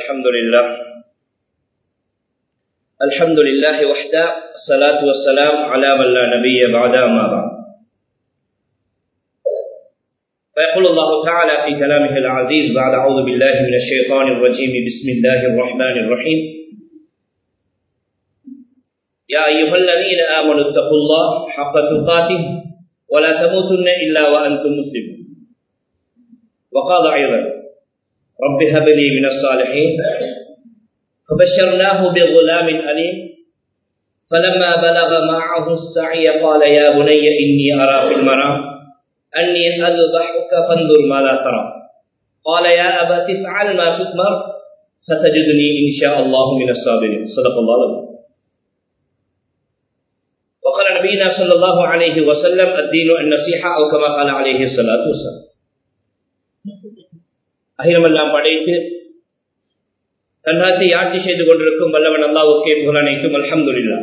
الحمد لله الحمد لله وحده الصلاة والسلام على من لا نبي بعد ما بعد فيقول الله تعالى في كلامه العزيز بعد أعوذ بالله من الشيطان الرجيم بسم الله الرحمن الرحيم يا أيها الذين آمنوا اتقوا الله حق تقاته ولا تموتن إلا وأنتم مسلمون وقال أيضا رب هب لي من الصالحين فبشرناه بغلام أليم فلما بلغ معه السعي قال يا بني إني أرى في المنام أني أذبحك فانظر ماذا ترى قال يا أبت افعل ما تؤمر ستجدني إن شاء الله من الصابرين صدق الله العظيم وقال نبينا صلى الله عليه وسلم الدين النصيحة أو كما قال عليه الصلاة والسلام அகிலமெல்லாம் படைத்து தன்னாத்தை ஆட்சி செய்து கொண்டிருக்கும் வல்லவன் அல்லாவுக்கே புகழனைக்கும் அல்ஹம்துல்லா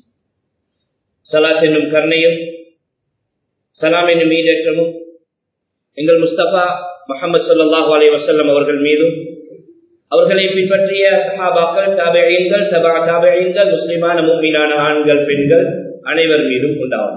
சலாத் என்னும் கருணையும் சலாம் என்னும் மீதேற்றமும் எங்கள் முஸ்தபா முகமது சொல்லாஹு அலை வசல்லம் அவர்கள் மீதும் அவர்களை பின்பற்றிய சஹாபாக்கள் தாபெயன்கள் தபா தாபெயன்கள் முஸ்லிமான மூமினான ஆண்கள் பெண்கள் அனைவர் மீதும் உண்டாகும்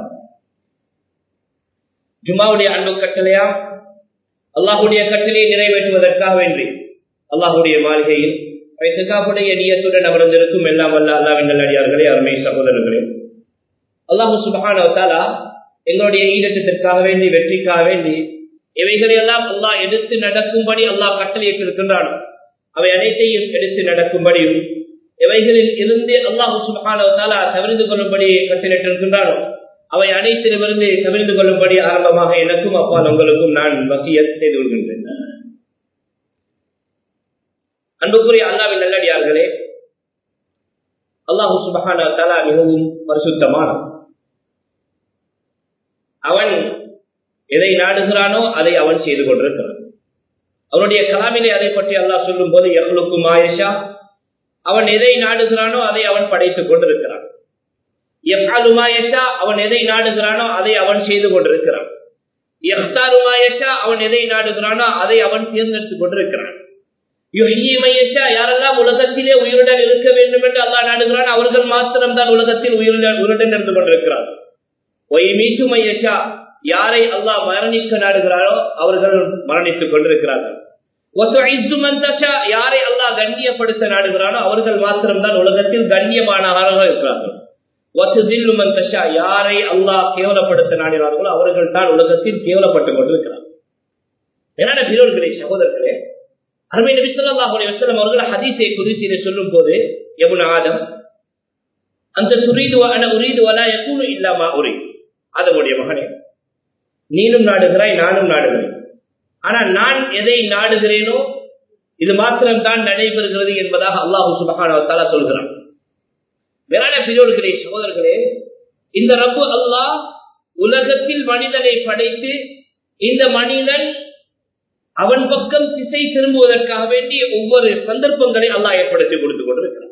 ஜுமாவுடைய அன்பு கட்டளையா அல்லாஹுடைய கட்டளையை நிறைவேற்றுவதற்காக வேண்டி அல்லாஹுடைய மாளிகையில் வைத்துக்காப்புடைய நீயத்துடன் அமர்ந்திருக்கும் எல்லாம் வல்ல அல்லாவின் நல்லடியார்களே அருமை சகோதரர்களே அல்லாஹு சுபஹானவத்தாலா எங்களுடைய ஈடத்திற்காக வேண்டி வெற்றிக்காக வேண்டி இவைகளை எல்லாம் அல்லாஹ் எடுத்து நடக்கும்படி அல்லாஹ் கட்டளையிட்டிருக்கின்றான் அவை அனைத்தையும் எடுத்து நடக்கும்படியும் எவைகளில் இருந்து அல்லாஹு சுபஹானவத்தாலா தவிர்த்து கொள்ளும்படி கட்டளையிட்டிருக்கின்றானோ அவை அனைத்திலுமிருந்து தவிர்த்து கொள்ளும்படி ஆரம்பமாக எனக்கும் அப்பால் உங்களுக்கும் நான் வசிய செய்து கொள்கின்றேன் அன்புக்குரிய அல்லாவின் நல்லடியார்களே அல்லாஹு சுபஹான தலா மிகவும் பரிசுத்தமான அவன் எதை நாடுகிறானோ அதை அவன் செய்து கொண்டிருக்கிறான் அவனுடைய கலாமிலே அதை பற்றி அல்லாஹ் சொல்லும் போது எவ்வளவுக்கும் ஆயிஷா அவன் எதை நாடுகிறானோ அதை அவன் படைத்துக் கொண்டிருக்கிறான் அவன் எதை நாடுகிறானோ அதை அவன் செய்து கொண்டிருக்கிறான் அவன் எதை நாடுகிறானோ அதை அவன் தேர்ந்தெடுத்துக் கொண்டிருக்கிறான் யாரெல்லாம் உலகத்திலே உயிருடன் இருக்க வேண்டும் என்று அல்லா நாடுகிறான் அவர்கள் மாத்திரம்தான் உலகத்தில் உயிருடன் உயிருடன் இருந்து கொண்டிருக்கிறார் ஒய் மீட்டு மையஷா யாரை அல்லாஹ் மரணிக்க நாடுகிறாரோ அவர்கள் மரணித்துக் கொண்டிருக்கிறார்கள் யாரை அல்லாஹ் கண்ணியப்படுத்த நாடுகிறானோ அவர்கள் மாத்திரம்தான் உலகத்தில் கண்ணியமானவர்கள் இருக்கிறார்கள் யாரை அல்லாஹ் கேவலப்படுத்த நாடினார்களோ அவர்கள் தான் உலகத்தில் கேவலப்பட்டுக் கொண்டிருக்கிறார் என்னென்ன பிறர்களே சகோதரர்களே அருமை நபி சொல்லாஹுடைய வசலம் அவர்கள் ஹதீஸை குதிசியில சொல்லும் போது எவன ஆதம் அந்த துரிது அன உரிது வலா எப்பூனும் இல்லாமா உரி அதனுடைய மகனே நீனும் நாடுகிறாய் நானும் நாடுகிறேன் ஆனா நான் எதை நாடுகிறேனோ இது மாத்திரம் தான் நடைபெறுகிறது என்பதாக அல்லாஹு சுபகான சொல்கிறான் வேளாண் பிரிவுகளே சகோதரர்களே இந்த ரப்பு அல்லாஹ் உலகத்தில் மனிதனை படைத்து இந்த மனிதன் அவன் பக்கம் திசை திரும்புவதற்காக வேண்டி ஒவ்வொரு சந்தர்ப்பங்களை அல்லாஹ் ஏற்படுத்தி கொடுத்து கொண்டிருக்கிறான்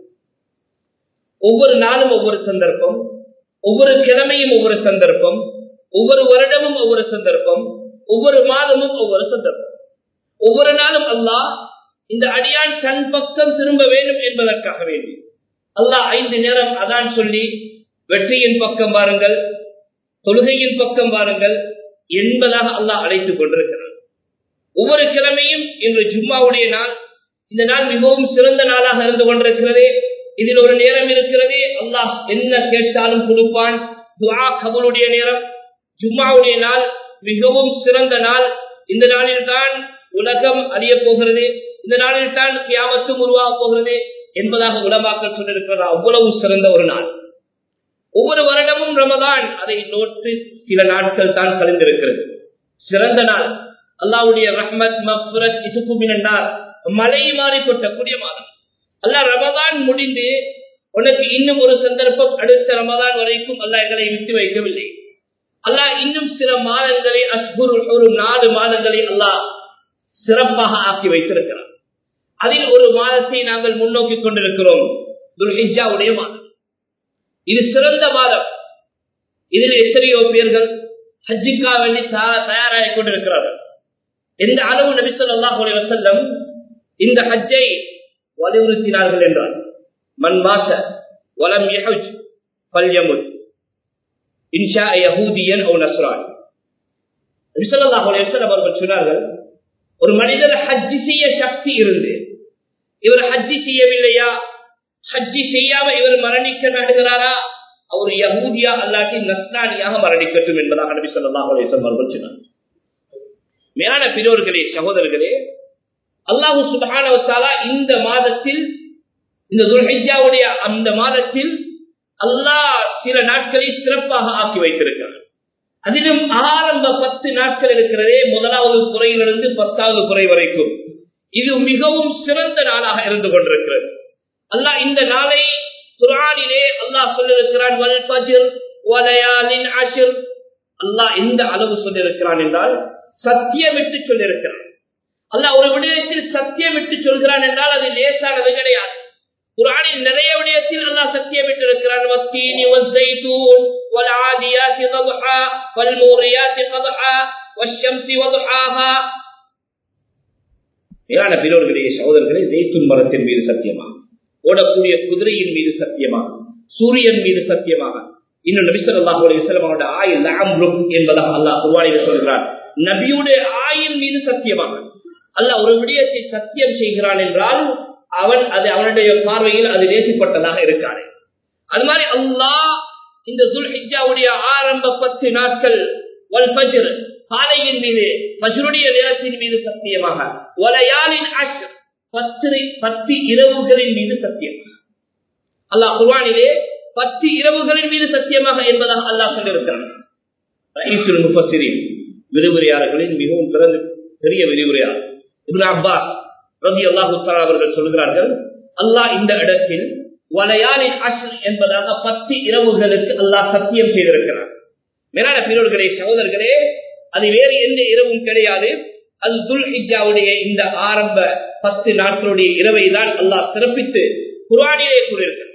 ஒவ்வொரு நாளும் ஒவ்வொரு சந்தர்ப்பம் ஒவ்வொரு கிழமையும் ஒவ்வொரு சந்தர்ப்பம் ஒவ்வொரு வருடமும் ஒவ்வொரு சந்தர்ப்பம் ஒவ்வொரு மாதமும் ஒவ்வொரு சந்தர்ப்பம் ஒவ்வொரு நாளும் அல்லாஹ் இந்த அடியான் தன் பக்கம் திரும்ப வேண்டும் என்பதற்காக வேண்டி அல்லாஹ் ஐந்து நேரம் அதான் சொல்லி வெற்றியின் பக்கம் பாருங்கள் தொழுகையின் பக்கம் பாருங்கள் என்பதாக அல்லாஹ் அழைத்துக் கொண்டிருக்கிறான் ஒவ்வொரு கிழமையும் இன்று ஜும்மாவுடைய நாள் இந்த நாள் மிகவும் சிறந்த நாளாக இருந்து கொண்டிருக்கிறது இதில் ஒரு நேரம் இருக்கிறது அல்லாஹ் என்ன கேட்டாலும் கொடுப்பான் துவா கபலுடைய நேரம் ஜும்மாவுடைய நாள் மிகவும் சிறந்த நாள் இந்த நாளில் தான் உலகம் அழிய போகிறது இந்த நாளில் தான் கியாமத்தும் உருவாக போகிறது என்பதாக உலமாக்கள் சொல்லியிருக்கிறார் அவ்வளவு சிறந்த ஒரு நாள் ஒவ்வொரு வருடமும் ரமதான் அதை நோட்டு சில நாட்கள் தான் கழிந்திருக்கிறது சிறந்த நாள் அல்லாவுடைய ரஹ்மத் மஃபரத் இதுக்குமினார் மழை மாறி கொட்டக்கூடிய மாதம் அல்லாஹ் ரமதான் முடிந்து உனக்கு இன்னும் ஒரு சந்தர்ப்பம் அடுத்த ரமதான் வரைக்கும் அல்லாஹ் எங்களை விட்டு வைக்கவில்லை அல்லாஹ் இன்னும் சில மாதங்களை அஸ்புர் ஒரு நாலு மாதங்களை அல்லாஹ் சிறப்பாக ஆக்கி வைத்திருக்கிறார் அதில் ஒரு மாதத்தை நாங்கள் முன்னோக்கி கொண்டிருக்கிறோம் துல்ஹிஜாவுடைய மாதம் இது சிறந்த மாதம் இதில் எத்தனையோ பேர்கள் ஹஜ்ஜிக்கா வேண்டி தயாராகி கொண்டிருக்கிறார்கள் எந்த அளவு நபி சொல்லாஹ் வசல்லம் இந்த ஹஜ்ஜை வலியுறுத்தினார்கள் என்றார் மண் மாச வலம் யஹுஜ் பல்யமுத் இன்ஷா யஹூதியன் ஓ நஸ்ரான் ரிசல்லாஹ் அவர்கள் சொன்னார்கள் ஒரு மனிதர் ஹஜ்ஜி செய்ய சக்தி இருந்து இவர் ஹஜ்ஜி செய்யவில்லையா ஹஜ்ஜி செய்யாம இவர் மரணிக்க நாடுகிறாரா அவர் யகூதியா அல்லாட்டி நஸ்ரானியாக மரணிக்கட்டும் என்பதாக நபி சொல்லாஹ் அவர்கள் சொன்னார் மேலான பெரியோர்களே சகோதரர்களே அல்லாஹு சுபானவத்தாலா இந்த மாதத்தில் இந்த துல்ஹிஜாவுடைய அந்த மாதத்தில் அல்லாஹ் சில நாட்களை சிறப்பாக ஆக்கி வைத்திருக்கிறார் அதிலும் ஆரம்ப பத்து நாட்கள் இருக்கிறதே முதலாவது குறையிலிருந்து பத்தாவது குறை வரைக்கும் இது மிகவும் சிறந்த நாளாக இருந்து கொண்டிருக்கிறது அல்லாஹ் இந்த நாளை குரானிலே அல்லாஹ் சொல்லிருக்கிறான் அல்லாஹ் எந்த அளவு சொல்லியிருக்கிறான் என்றால் சத்தியம் விட்டு சொல்லியிருக்கிறான் அல்லாஹ் ஒரு விடயத்தில் சத்தியம் விட்டு சொல்கிறான் என்றால் அது லேசானது கிடையாது குரானில் நிறைய விடயத்தில் அல்லாஹ் சத்தியம் விட்டு இருக்கிறான் வத்தீனி வஸ்ஸைத்தூன் والعاديات ضبحا والموريات قضحا والشمس وضحاها மேலான பெரியோர்களே சகோதரர்களே ஜெய்துன் மரத்தின் மீது சத்தியமாக ஓடக்கூடிய குதிரையின் மீது சத்தியமாக சூரியன் மீது சத்தியமாக இன்னும் நபிசல் அல்லாஹுடைய அவனுடைய ஆயில் அம்ருக் என்பதாக அல்லாஹ் குர்வானில் சொல்கிறான் நபியுடைய ஆயில் மீது சத்தியமாக அல்லாஹ் ஒரு விடயத்தை சத்தியம் செய்கிறான் என்றால் அவன் அது அவனுடைய பார்வையில் அது நேசிப்பட்டதாக இருக்கானே அது மாதிரி அல்லாஹ் இந்த துல்ஹிஜாவுடைய ஆரம்ப பத்து நாட்கள் வல் ஃபஜ்ர் காலையின் மீது ஃபஜ்ருடைய நேரத்தின் மீது சத்தியமாக வலையாலின் அஷ் பத்து பத்து இரவுகளின் மீது சத்தியமாக அல்லாஹ் குர்வானிலே பத்து இரவுகளின் மீது சத்தியமாக என்பதாக அல்லாஹ் சொல்லியிருக்கிறான் விரிவுரையாளர்களின் மிகவும் பிறந்த பெரிய விரிவுரையாளர் இப்னு அப்பாஸ் ரவி அல்லாஹு அவர்கள் சொல்கிறார்கள் அல்லாஹ் இந்த இடத்தில் வலையாலின் அஷ் என்பதாக பத்து இரவுகளுக்கு அல்லாஹ் சத்தியம் செய்திருக்கிறார் மேலான பிறர்களே சகோதரர்களே அது வேறு எந்த இரவும் கிடையாது அது துல் ஹிஜாவுடைய இந்த ஆரம்ப பத்து நாட்களுடைய இரவை தான் அல்லாஹ் சிறப்பித்து குரானிலே கூறியிருக்கிறார்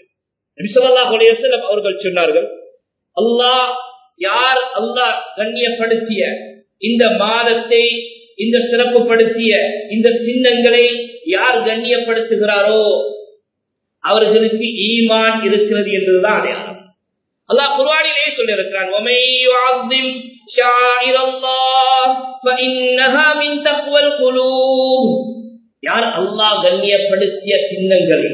அவர்கள் சொன்னார்கள் அல்லாஹ் யார் அல்லாஹ் கண்ணியப்படுத்திய இந்த மாதத்தை இந்த சிறப்புப்படுத்திய இந்த சின்னங்களை யார் கண்ணியப்படுத்துகிறாரோ அவர்களுக்கு ஈமான் இருக்கிறது என்றுதான் அடையாளம் அல்லாஹ் குர்ஆனிலே சொல்லியிருக்கிறான் وَمَن يُعَظِّمْ شَعَائِرَ اللَّهِ فَإِنَّهَا مِن تَقْوَى الْقُلُوبِ யார் அல்லாஹ் கண்ணியப்படுத்திய சின்னங்களை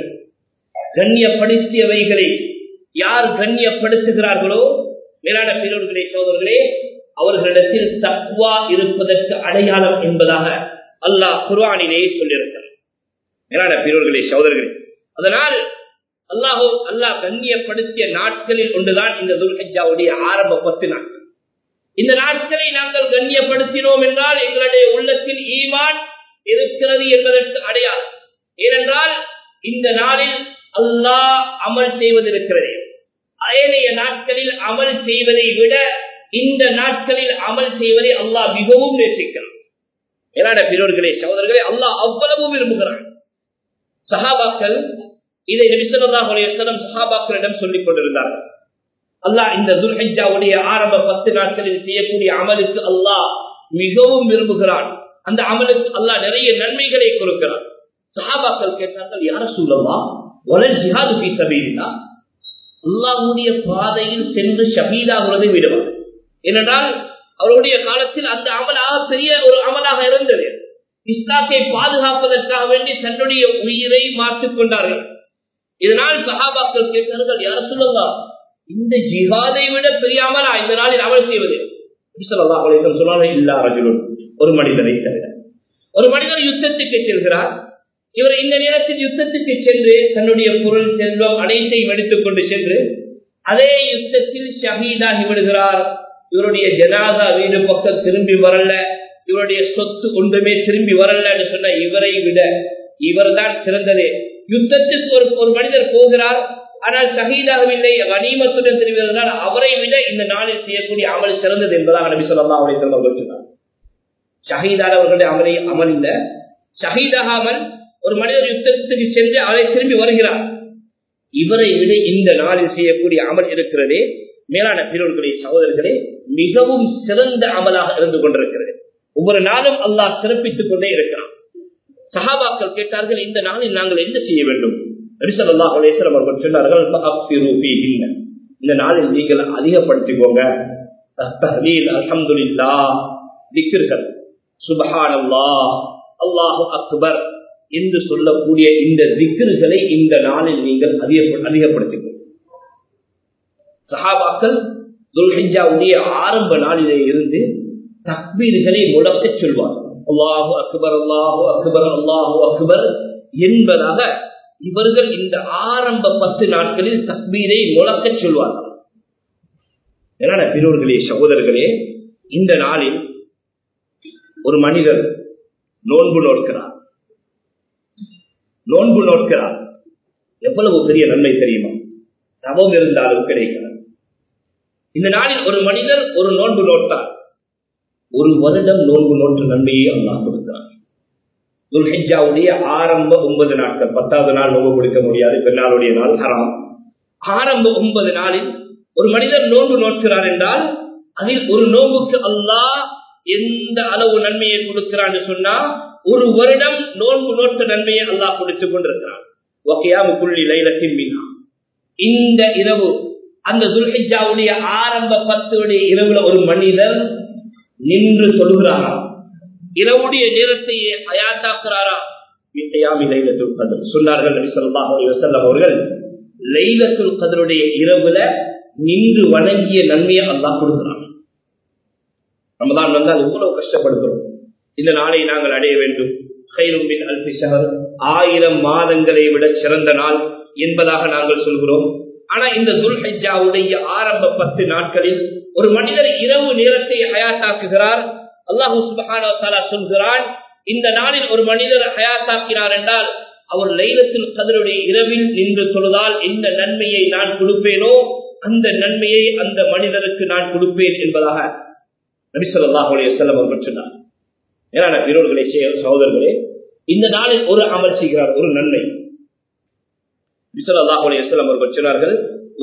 கண்ணியப்படுத்தியவைகளை யார் கண்ணியப்படுத்துகிறார்களோ மேலான பெரியவர்களே சோதர்களே அவர்களிடத்தில் தக்வா இருப்பதற்கு அடையாளம் என்பதாக அல்லாஹ் குர்ஆனிலே சொல்லியிருக்கிறார் மேலான பெரியவர்களே சோதர்களே அதனால் அல்லாஹோ அல்லாஹ் கண்ணியப்படுத்திய நாட்களில் ஒன்றுதான் இந்த துல்ஹஜாவுடைய ஆரம்ப பத்து நாட்கள் இந்த நாட்களை நாங்கள் கண்ணியப்படுத்தினோம் என்றால் எங்களுடைய உள்ளத்தில் ஈமான் இருக்கிறது என்பதற்கு அடையாளம் ஏனென்றால் இந்த நாளில் அல்லாஹ் அமல் செய்வதிருக்கிறது ஏனைய நாட்களில் அமல் செய்வதை விட இந்த நாட்களில் அமல் செய்வதை அல்லாஹ் மிகவும் நேசிக்கிறான் ஏனாட பிறர்களே சகோதரர்களே அல்லாஹ் அவ்வளவு விரும்புகிறான் சஹாபாக்கள் இதை நபிசல்லாஹுலம் சஹாபாக்களிடம் சொல்லிக் கொண்டிருந்தார்கள் அல்லாஹ் இந்த துல்ஹிஜாவுடைய ஆரம்ப பத்து நாட்களில் செய்யக்கூடிய அமலுக்கு அல்லாஹ் மிகவும் விரும்புகிறான் அந்த அமலுக்கு அல்லாஹ் நிறைய நன்மைகளை கொடுக்கிறான் சஹாபாக்கள் கேட்டார்கள் யார சொல்லவா வலல் ஜிஹாது பி சபீலா அல்லாஹுடைய பாதையில் சென்று ஷபீதாகிறதை விடுவார் ஏனென்றால் அவருடைய காலத்தில் அந்த அமலாக பெரிய ஒரு அமலாக இருந்தது இஸ்லாத்தை பாதுகாப்பதற்காக வேண்டி தன்னுடைய உயிரை மாற்றிக் கொண்டார்கள் இதனால் சஹாபாக்கள் கேட்டார்கள் யார் சொல்லலாம் இந்த ஜிஹாதை விட பெரிய அமலா இந்த நாளில் அமல் செய்வது சொன்னாலும் இல்லா ரஜுலன் ஒரு மனிதனை தவிர ஒரு மனிதர் யுத்தத்துக்கு செல்கிறார் இவர் இந்த நேரத்தில் யுத்தத்துக்கு சென்று தன்னுடைய பொருள் செல்வம் அனைத்தையும் எடுத்துக் கொண்டு சென்று அதே யுத்தத்தில் ஷஹீதாகி விடுகிறார் இவருடைய ஜனாதா வீடு பக்கம் திரும்பி வரல இவருடைய சொத்து ஒன்றுமே திரும்பி வரலன்னு சொன்ன இவரை விட இவர் தான் சிறந்தது யுத்தத்துக்கு ஒரு ஒரு மனிதர் போகிறார் ஆனால் சகிதாகவில்லை கனிமத்துடன் திரும்பினால் அவரை விட இந்த நாளில் செய்யக்கூடிய அமல் சிறந்தது என்பதாக நபி சொல்லலாம் அவரை அவர்கள் சொன்னார் ஷஹீதானவர்களுடைய அமலை அமல் இல்ல ஷஹீதாகாமல் ஒரு மனிதர் யுத்தத்துக்கு சென்று அவரை திரும்பி வருகிறார் இவரை விட இந்த நாளில் செய்யக்கூடிய அமல் இருக்கிறதே மேலான பிறர்களே சகோதரர்களே மிகவும் சிறந்த அமலாக இருந்து கொண்டிருக்கிறது ஒவ்வொரு நாளும் அல்லாஹ் சிறப்பித்துக் கொண்டே இருக்கிறான் சஹாபாக்கள் கேட்டார்கள் இந்த நாளில் நாங்கள் என்ன செய்ய வேண்டும் நபிசல்லா அலேஸ்வரம் அவர்கள் சொன்னார்கள் இந்த நாளில் நீங்கள் அதிகப்படுத்திக்கோங்க அலமதுல்லா திக்கர்கள் சுபஹானல்லா அல்லாஹு அக்பர் என்று சொல்லக்கூடிய இந்த திக்கர்களை இந்த நாளில் நீங்கள் அதிகப்படுத்திக்கோங்க சஹாபாக்கள் துல்ஹிஜாவுடைய ஆரம்ப நாளிலே இருந்து தக்பீர்களை முழக்க சொல்வார் அல்லாஹு அக்பர் அல்லாஹு அக்பர் அல்லாஹு அக்பர் என்பதாக இவர்கள் இந்த ஆரம்ப பத்து நாட்களில் தக்பீரை முழக்க சொல்வார்கள் என பெரியோர்களே சகோதரர்களே இந்த நாளில் ஒரு மனிதர் நோன்பு நோக்கிறார் நோன்பு நோக்கிறார் எவ்வளவு பெரிய நன்மை தெரியுமா தவம் இருந்தாலும் கிடைக்கிறார் இந்த நாளில் ஒரு மனிதர் ஒரு நோன்பு நோட்டார் ஒரு வருடம் நோன்பு நோட்டு நன்மையை அல்லாஹ் கொடுக்கிறார் துல்ஹிஜாவுடைய ஆரம்ப ஒன்பது நாட்கள் பத்தாவது நாள் நோன்பு கொடுக்க முடியாது பெண்ணாளுடைய நாள் ஹராம் ஆரம்ப ஒன்பது நாளில் ஒரு மனிதர் நோன்பு நோக்கிறார் என்றால் அதில் ஒரு நோன்புக்கு அல்லாஹ் எந்த அளவு நன்மையை கொடுக்கிறான்னு சொன்னா ஒரு வருடம் நோன்பு நோட்டு நன்மையை அல்லாஹ் கொடுத்துக் கொண்டிருக்கிறான் இந்த இரவு அந்த துல்ஹிஜாவுடைய ஆரம்ப பத்துடைய இரவுல ஒரு மனிதர் நின்று சொல்கிறாரா இரவுடைய நேரத்தை அயாத்தாக்குறாரா லைலத்துல் கதர் சொன்னார்கள் நபி ஸல்லல்லாஹு அலைஹி வஸல்லம் அவர்கள் லைலத்துல் கதருடைய இரவுல நின்று வணங்கிய நன்மையை அல்லாஹ் கொடுக்கிறான் ரமதான் வந்தால் எவ்வளவு கஷ்டப்படுகிறோம் இந்த நாளை நாங்கள் அடைய வேண்டும் கைரும்பின் அல்பி ஷஹர் ஆயிரம் மாதங்களை விட சிறந்த நாள் என்பதாக நாங்கள் சொல்கிறோம் ஆனா இந்த துல்ஹிஜாவுடைய ஆரம்ப பத்து நாட்களில் ஒரு மனிதர் இரவு நேரத்தை ஹயாத்தாக்குகிறார் அல்லாஹூ சுபஹானா சொல்கிறான் இந்த நாளில் ஒரு மனிதர் ஹயாத்தாக்கினார் என்றால் அவர் லைலத்தில் கதருடைய இரவில் நின்று தொழுதால் எந்த நன்மையை நான் கொடுப்பேனோ அந்த நன்மையை அந்த மனிதருக்கு நான் கொடுப்பேன் என்பதாக நபிசல்லாஹுடைய செல்லம் அவர்கள் சொன்னார் ஏன்னா வீரர்களே சகோதரர்களே இந்த நாளில் ஒரு அமல் செய்கிறார் ஒரு நன்மை நபிசல்லாஹுடைய செல்லம் அவர்கள் சொன்னார்கள்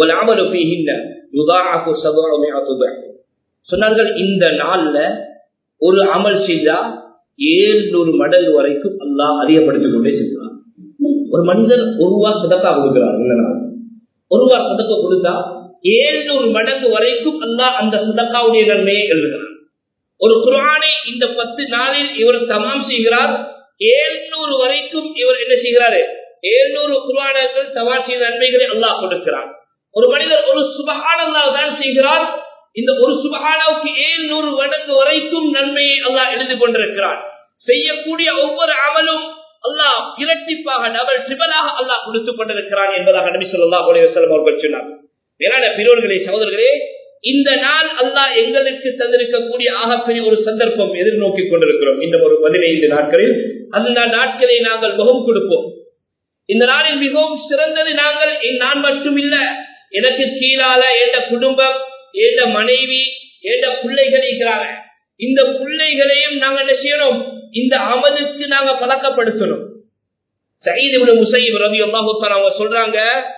சொன்னார்கள் இந்த நாள்ல ஒரு அமல் செய்தா ஏழுநூறு மடங்கு வரைக்கும் அல்லாஹ் அதிகப்படுத்திக் கொண்டே செல்கிறார் ஒரு மனிதர் ஒரு ரூபா சதக்கா கொடுக்கிறார் இந்த நாள் ஒரு ரூபா சதக்கா கொடுத்தா ஏழுநூறு மடங்கு வரைக்கும் அல்லாஹ் அந்த சதக்காவுடைய நன்மையை எழுதுகிறார் ஒரு குரானை இந்த பத்து நாளில் இவர் தமாம் செய்கிறார் ஏழுநூறு வரைக்கும் இவர் என்ன செய்கிறாரு ஏழுநூறு குரானர்கள் தமாம் செய்த நன்மைகளை அல்லாஹ் கொடுக்கிறார் ஒரு மனிதர் ஒரு சுபகானல்லா தான் செய்கிறார் இந்த ஒரு சுபகானாவுக்கு ஏழுநூறு மடங்கு வரைக்கும் நன்மையை அல்லாஹ் எழுதி கொண்டிருக்கிறார் செய்யக்கூடிய ஒவ்வொரு அமலும் அல்லாஹ் இரட்டிப்பாக டபுள் ட்ரிபிளாக அல்லாஹ் கொடுத்துக் கொண்டிருக்கிறான் என்பதாக நபி சொல்லா அலைவசலம் அவர்கள் சொன்னார் மேலான பெரியோர்களே சகோதரர்களே இந்த நாள் அல்லாஹ் எங்களுக்கு தந்திருக்கக்கூடிய ஆகப்பெரிய ஒரு சந்தர்ப்பம் எதிர்நோக்கி கொண்டிருக்கிறோம் இந்த ஒரு பதினைந்து நாட்களில் அந்த நாட்களை நாங்கள் முகம் கொடுப்போம் இந்த நாளில் மிகவும் சிறந்தது நாங்கள் நான் மட்டும் இல்ல எனக்கு கீழால எந்த குடும்பம் எந்த மனைவி எந்த பிள்ளைகள் இருக்கிறாங்க இந்த பிள்ளைகளையும் நாங்க என்ன செய்யணும் இந்த அமலுக்கு நாங்க பழக்கப்படுத்தணும் சயீது முசைப் ரவி அல்லாஹூத்தான் அவங்க சொல்றாங்க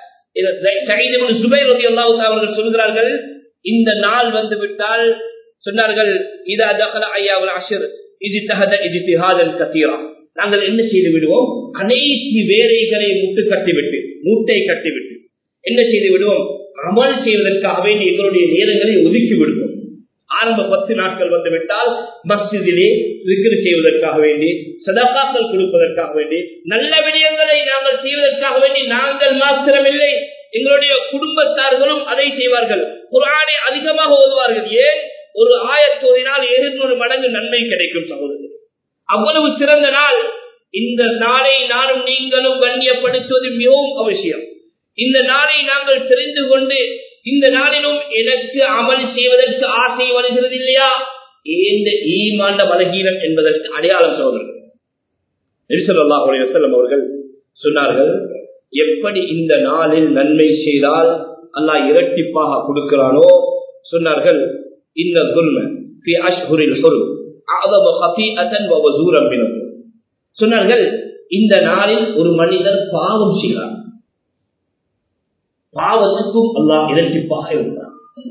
சயீது சுபை ரவி அல்லாஹூத்தா அவர்கள் சொல்கிறார்கள் இந்த நாள் வந்து விட்டால் சொன்னார்கள் இதா தகல ஐயாவுல் அஷர் இது தகத இது கத்தீரா நாங்கள் என்ன செய்து விடுவோம் அனைத்து வேலைகளை முட்டு கட்டிவிட்டு மூட்டை கட்டிவிட்டு என்ன செய்து விடுவோம் அமல் செய்வதற்காக வேண்டி எங்களுடைய நேரங்களை ஒதுக்கி விடுவோம் ஆரம்ப பத்து நாட்கள் வந்து விட்டால் மஸ்ஜிதிலே விக்கிரி செய்வதற்காக வேண்டி சதகாக்கள் கொடுப்பதற்காக வேண்டி நல்ல விடயங்களை நாங்கள் செய்வதற்காக வேண்டி நாங்கள் மாத்திரமில்லை எங்களுடைய குடும்பத்தார்களும் அதை செய்வார்கள் குரானை அதிகமாக ஓதுவார்கள் ஏன் ஒரு ஆயத்தோதினால் எழுநூறு மடங்கு நன்மை கிடைக்கும் சகோதரர் அவ்வளவு சிறந்த நாள் இந்த நாளை நானும் நீங்களும் கண்ணியப்படுத்துவது மிகவும் அவசியம் இந்த நாளை நாங்கள் தெரிந்து கொண்டு இந்த நாளிலும் எனக்கு அமல் செய்வதற்கு ஆசை வருகிறது இல்லையா இந்த ஈமாண்ட பலகீனம் என்பதற்கு அடையாளம் சகோதரர்கள் நெரிசல்லாஹுடைய அவர்கள் சொன்னார்கள் எப்படி இந்த நாளில் நன்மை செய்தால் அல்லாஹ் இரட்டிப்பாக கொடுக்கிறானோ சொன்னார்கள் இந்த குல்ம சொன்னார்கள் இந்த நாளில் ஒரு மனிதர் பாவம் செய்கிறார் பாவத்துக்கும் அல்லாஹ் இரட்டிப்பாக இருந்தார்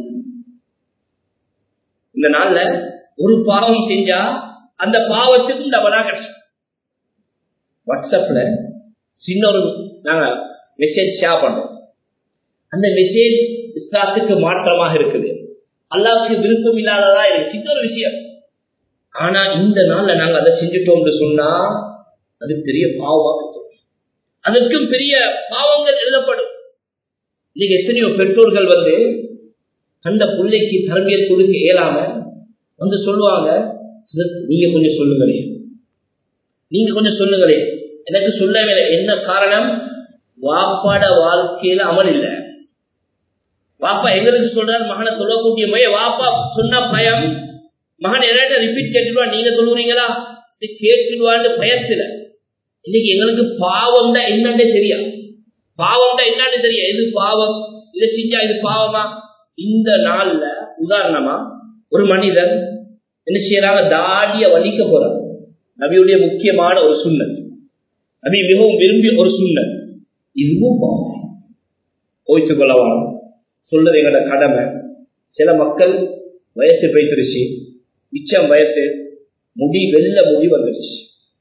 இந்த நாள்ல ஒரு பாவம் செஞ்சா அந்த பாவத்துக்கும் டபலா கிடைக்கும் வாட்ஸ்அப்ல சின்ன ஒரு நாங்க மெசேஜ் ஷேர் பண்றோம் அந்த மெசேஜ் இஸ்லாத்துக்கு மாற்றமாக இருக்குது அல்லாவுக்கு விருப்பம் இல்லாததா இருக்கு சின்ன ஒரு விஷயம் ஆனா இந்த நாள்ல நாங்க அதை செஞ்சுட்டோம்னு சொன்னா அது பெரிய பாவமா போகும் அதற்கும் பெரிய பாவங்கள் எழுதப்படும் இன்னைக்கு எத்தனையோ பெற்றோர்கள் வந்து அந்த பிள்ளைக்கு தரம்பியல் கொடுக்க இயலாம வந்து சொல்லுவாங்க நீங்க கொஞ்சம் சொல்லுங்களே நீங்க கொஞ்சம் சொல்லுங்களே எனக்கு சொல்லவே என்ன காரணம் வாப்பாட வாழ்க்கையில அமல் இல்லை வாப்பா எங்களுக்கு சொல்றாரு மகனை சொல்லக்கூடிய முய வாப்பா சொன்ன பயம் மகன் என்ன ரிப்பீட் கேட்டுடுவா நீங்க சொல்லுவீங்களா கேட்டுடுவான்னு பயத்துல இன்னைக்கு எங்களுக்கு பாவம் தான் என்னன்னே தெரியும் பாவம் தான் என்னன்னு தெரியும் எது பாவம் இதை செஞ்சா இது பாவமா இந்த நாள்ல உதாரணமா ஒரு மனிதன் என்ன செய்யறாங்க தாடிய வலிக்க போறாங்க நபியுடைய முக்கியமான ஒரு சுண்ணல் நபி மிகவும் விரும்பி ஒரு சுண்ணல் இதுவும் பாவம் கோய்த்து கொள்ளவான சொல்றது எங்களோட கடமை சில மக்கள் வயசு போய்த்திருச்சு மிச்சம் வயசு முடி வெள்ள முடி வந்துருச்சு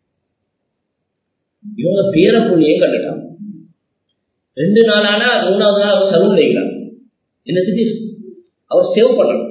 இவங்க பேர புள்ளியே கண்டுட்டான் ரெண்டு நாளானா மூணாவது நாள் அவர் சலூன் வைக்கிறான் என்னத்துக்கு அவர் சேவ் பண்ணணும்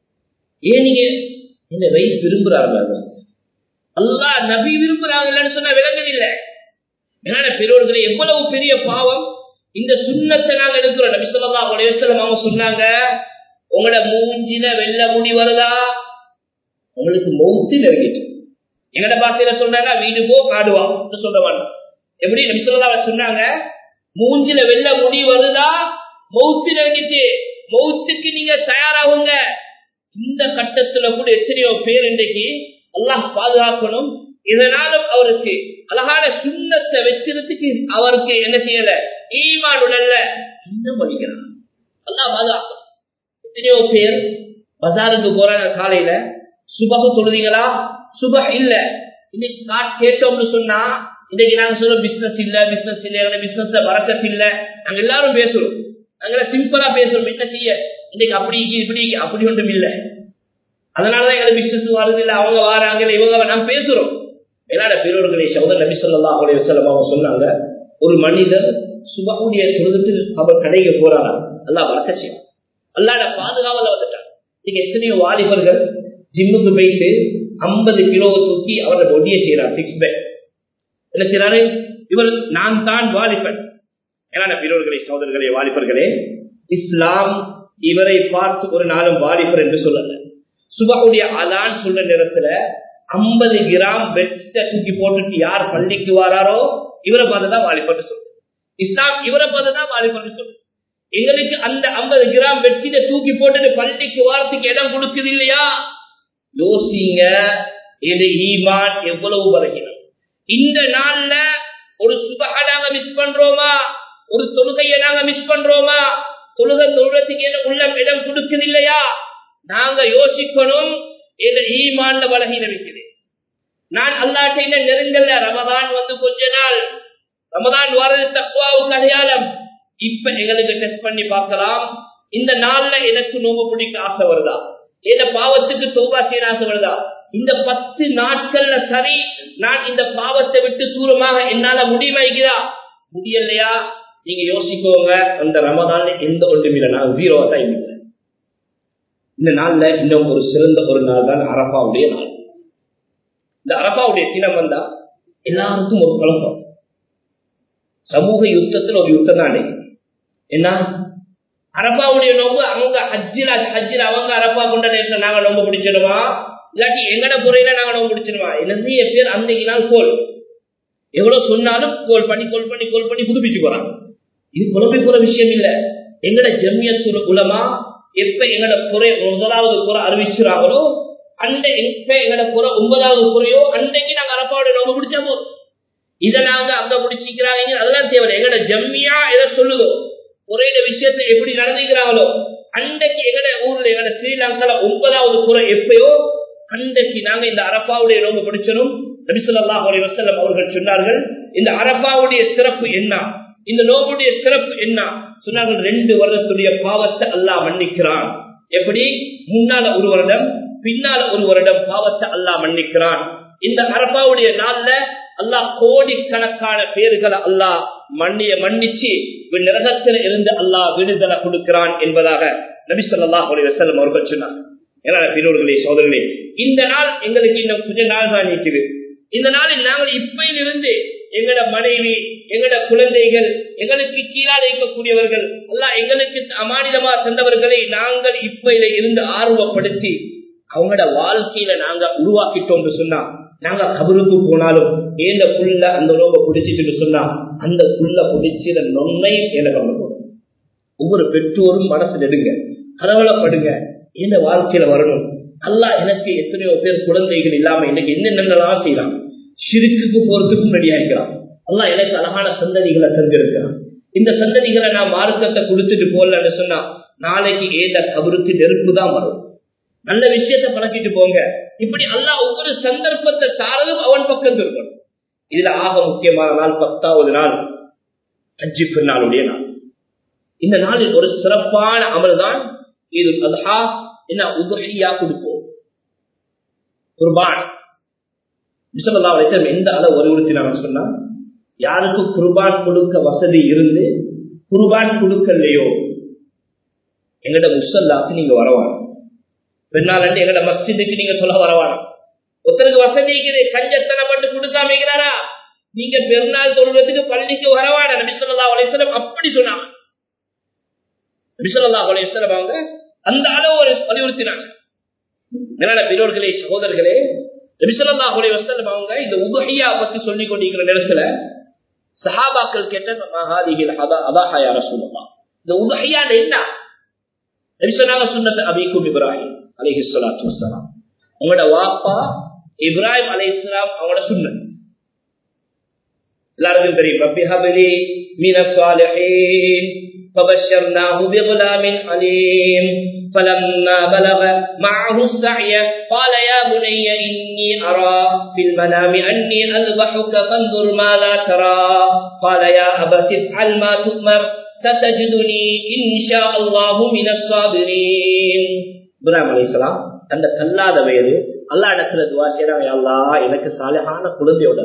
ஏன் நீங்க இந்த வயசு விரும்புறாங்க அல்லா நபி விரும்புறாங்கன்னு சொன்னா விளங்குது இல்லை என்னோட பெரியவர்களை எவ்வளவு பெரிய பாவம் இந்த சுண்ணத்தை நாங்க எடுக்கிறோம் நபி சொல்லா உலகம் அவங்க சொன்னாங்க உங்களோட மூஞ்சில வெள்ள முடி வருதா உங்களுக்கு மௌத்து நெருங்கிட்டு எங்கட பாசையில சொன்னாங்க வீடு போ காடுவா சொல்ல வேண்டாம் எப்படி நபி சொல்லா சொன்னாங்க மூஞ்சில வெள்ள முடி வருதா மௌத்து நெருங்கிட்டு மௌத்துக்கு நீங்க தயாராகுங்க இந்த கட்டத்துல கூட எத்தனையோ பேர் இன்றைக்கு எல்லாம் பாதுகாக்கணும் இதனாலும் அவருக்கு அழகான சுண்ணத்தை வச்சிருத்துக்கு அவருக்கு என்ன செய்யல ஈமான் உடல்ல இன்னும் வலிக்கிறான் அல்லா பாதுகாக்கணும் எத்தனையோ பேர் பஜாருக்கு போறாங்க காலையில சுபகு சொல்லுதீங்களா சுப இல்ல இன்னைக்கு கேட்டோம்னு சொன்னா இன்னைக்கு நாங்க சொல்றோம் பிசினஸ் இல்ல பிசினஸ் இல்ல எங்க பிசினஸ்ல வரக்கத்து இல்ல நாங்க எல்லாரும் பேசுறோம் நாங்க சிம்பிளா பேசுறோம் என்ன செய்ய இன்னைக்கு அப்படி இப்படி அப்படி ஒன்றும் இல்லை அதனாலதான் எங்களுக்கு பிசினஸ் வருது இல்ல அவங்க வாராங்க இவங்க நாம் பேசுறோம் என்னோட பெரியவர்களை சகோதர நபி சொல்லா அவருடைய செல்லம் அவங்க சொன்னாங்க ஒரு மனிதர் சுபகுடைய தொழுதுட்டு அவர் கடைக்கு போறாரா அல்லா வளர்க்க செய்யும் அல்லாட பாதுகாவல வந்துட்டான் இன்னைக்கு எத்தனையோ வாலிபர்கள் ஜிம்முக்கு போயிட்டு ஐம்பது கிலோவை தூக்கி அவரோட ஒடிய செய்யறார் சிக்ஸ் பேக் என்ன செய்யறாரு இவர் நான் தான் வாலிபன் ஏன்னா பெரியவர்களை சகோதரர்களே வாலிபர்களே இஸ்லாம் இவரை பார்த்து ஒரு நாளும் வாலிபர் என்று சொல்லல சுபகுடைய அதான் சொல்ற நேரத்துல ஐம்பது கிராம் பெட்ஸ தூக்கி போட்டுட்டு யார் பள்ளிக்கு வராரோ இவரை பார்த்துதான் வாலிபர் சொல்லு இஸ்லாம் இவரை பார்த்துதான் வாலிபர் சொல்லு எங்களுக்கு அந்த ஐம்பது கிராம் வெற்றிட தூக்கி போட்டுட்டு பள்ளிக்கு வாரத்துக்கு இடம் கொடுக்குது இல்லையா யோசிங்க இது ஈமான் எவ்வளவு பலகீனம் இந்த நாள்ல ஒரு சுபகா நாங்க மிஸ் பண்றோமா ஒரு தொழுகையை நாங்க மிஸ் பண்றோமா தொழுகை தொழுறதுக்கு உள்ள இடம் கொடுக்குது இல்லையா நாங்க யோசிக்கணும் இந்த ஈமான்ல பலகீனம் இருக்குது நான் அல்லாட்ட இன்னும் நெருங்கல்ல ரமதான் வந்து கொஞ்ச நாள் ரமதான் வரது தக்குவாவுக்கு அடையாளம் இப்ப எங்களுக்கு டெஸ்ட் பண்ணி பார்க்கலாம் இந்த நாள்ல எனக்கு நோம்பு பிடிக்க ஆசை வருதா இந்த பாவத்துக்கு தோபா செய்ய ஆசை வருதா இந்த பத்து நாட்கள்ல சரி நான் இந்த பாவத்தை விட்டு தூரமாக என்னால முடிவாய்கிறா முடியலையா நீங்க யோசிக்கோங்க அந்த ரமதான்ல எந்த ஒன்றும் இல்லை நான் ஜீரோவா தான் இல்லை இந்த நாள்ல இன்னும் ஒரு சிறந்த ஒரு நாள் தான் அரபாவுடைய நாள் இந்த அரபாவுடைய தினம் வந்தா எல்லாருக்கும் ஒரு குழப்பம் சமூக யுத்தத்தில் ஒரு யுத்தம் தானே என்ன அரபாவுடைய நோம்பு அங்க ஹஜ்ஜில் ஹஜ்ஜில் அவங்க அரபா கொண்ட நேரத்தில் நாங்க நோம்பு பிடிச்சிடுமா இல்லாட்டி எங்கட முறையில நாங்க நோம்பு பிடிச்சிடுமா நிறைய பேர் அன்னைக்கு நாள் கோல் எவ்வளவு சொன்னாலும் கோல் பண்ணி கோல் பண்ணி கோல் பண்ணி புதுப்பிச்சு போறாங்க இது குழப்பி போற விஷயம் இல்ல எங்கட ஜம்யத்து உலமா எப்ப எங்கட குறை முதலாவது குறை அறிவிச்சுறாங்களோ அண்டை எப்ப எங்கட குறை ஒன்பதாவது குறையோ அன்றைக்கு நாங்க அரப்பாவோட நோம்பு பிடிச்சா போதும் இதை நாங்க அங்க முடிச்சுக்கிறாங்க அதெல்லாம் தேவை எங்கட ஜம்மியா எதை சொல்லுதோ குறையிட விஷயத்தை எப்படி நடந்துக்கிறாங்களோ அன்றைக்கு எங்கட ஊர்ல எங்கட ஸ்ரீலங்கால ஒன்பதாவது குறை எப்பயோ அன்றைக்கு நாங்க இந்த அரப்பாவுடைய நோம்பு பிடிச்சனும் நபிசுல்லா அலி வசல்லம் அவர்கள் சொன்னார்கள் இந்த அரப்பாவுடைய சிறப்பு என்ன இந்த நோம்புடைய சிறப்பு என்ன சொன்னார்கள் ரெண்டு வருடத்துடைய பாவத்தை அல்லாஹ் மன்னிக்கிறான் எப்படி முன்னால ஒரு வருடம் பின்னால ஒரு வருடம் பாவத்தை அல்லாஹ் மன்னிக்கிறான் இந்த அரபாவுடைய நாள்ல அல்லாஹ் கோடிக்கணக்கான பேர்களை அல்லாஹ் மன்னிய மன்னிச்சு நரகத்தில் இருந்து அல்லாஹ் விடுதலை கொடுக்கிறான் என்பதாக நபி சொல்லாஹ் வசல்லம் அவர்கள் சொன்னார் ஏன்னா பின்னோர்களே சோதர்களே இந்த நாள் எங்களுக்கு இன்னும் கொஞ்ச நாள் தான் நீக்குது இந்த நாளில் நாங்கள் இப்பையிலிருந்து எங்களோட மனைவி எங்களோட குழந்தைகள் எங்களுக்கு கீழால் இருக்கக்கூடியவர்கள் அல்ல எங்களுக்கு அமானிதமா தந்தவர்களை நாங்கள் இப்பையில இருந்து ஆர்வப்படுத்தி அவங்களோட வாழ்க்கையில நாங்க உருவாக்கிட்டோம் சொன்னா நாங்க கபருக்கு போனாலும் ஏந்த புள்ள அந்த ரோக பிடிச்சிட்டு சொன்னா அந்த புள்ள பிடிச்சிட நொன்னை எனக்கு ஒவ்வொரு பெற்றோரும் மனசு நெடுங்க கலவலப்படுங்க இந்த வாழ்க்கையில வரணும் அல்லா எனக்கு எத்தனையோ பேர் குழந்தைகள் இல்லாம இன்னைக்கு என்னென்னலாம் செய்யலாம் சிறுக்குக்கு போறதுக்கும் ரெடியா இருக்கிறான் அல்லா எனக்கு அழகான சந்ததிகளை தந்திருக்கிறான் இந்த சந்ததிகளை நான் மார்க்கத்தை கொடுத்துட்டு போடலன்னு சொன்னா நாளைக்கு ஏந்த கபருக்கு நெருப்பு தான் வரும் நல்ல விஷயத்தை பழக்கிட்டு போங்க இப்படி அல்லா ஒவ்வொரு சந்தர்ப்பத்தை தாரதும் அவன் பக்கம் இருக்கணும் இதுல ஆக முக்கியமான நாள் பத்தாவது நாள் அஜி பெருநாளுடைய நாள் இந்த நாளில் ஒரு சிறப்பான அமல் தான் இது அதுஹா என்ன உதவியா கொடுப்போம் குர்பான் விசமல்லா வயசம் எந்த அளவு வலியுறுத்தினாங்க சொன்னா யாருக்கு குர்பான் கொடுக்க வசதி இருந்து குர்பான் கொடுக்கலையோ எங்கட முசல்லாக்கு நீங்க வரவான பெண்ணால் எங்கட மஸ்ஜிதுக்கு நீங்க சொல்ல வரவானா ஒருத்தருக்கு வசதி கஞ்சத்தனப்பட்டு கொடுக்காம இருக்கிறாரா நீங்க பெருநாள் தொழுவதுக்கு பள்ளிக்கு வரவான நபிசல்லா அலிஸ்லம் அப்படி சொன்னாங்க நபிசல்லா அலிஸ்லம் அவங்க அந்த அளவு ஒரு வலியுறுத்தினாங்க மேலான பெரியோர்களே சகோதரர்களே நபிசல்லா அலிவசலம் அவங்க இந்த உபஹையா பத்தி சொல்லிக் கொண்டிருக்கிற நேரத்துல சஹாபாக்கள் கேட்ட அதாஹா யார சொல்லலாம் இந்த உபஹையால என்ன நபிசல்லாங்க சுன்னத் அபிக்கும் இப்ராஹிம் அலிஹி சொல்லாத்து வசலாம் உங்களோட வாப்பா இப்ராஹிம் அலி இஸ்லாம் அவங்களோட சுன்னத் எல்லாருக்கும் தெரியும் ரப்பி ஹபலி மீன சாலிஹீன் فبشرناه بغلام عليم فلما بلغ معه السعي قال يا بني إني أرى في المنام أني أذبحك فانظر ماذا ترى قال يا أبت افعل ما تؤمر ستجدني إن شاء الله من الصابرين இப்ராஹிம் அலிஸ்லாம் அந்த கல்லாத வயது அல்லா இடத்துல துவா செய்யறாங்க அல்லா எனக்கு சாலையான குழந்தையோட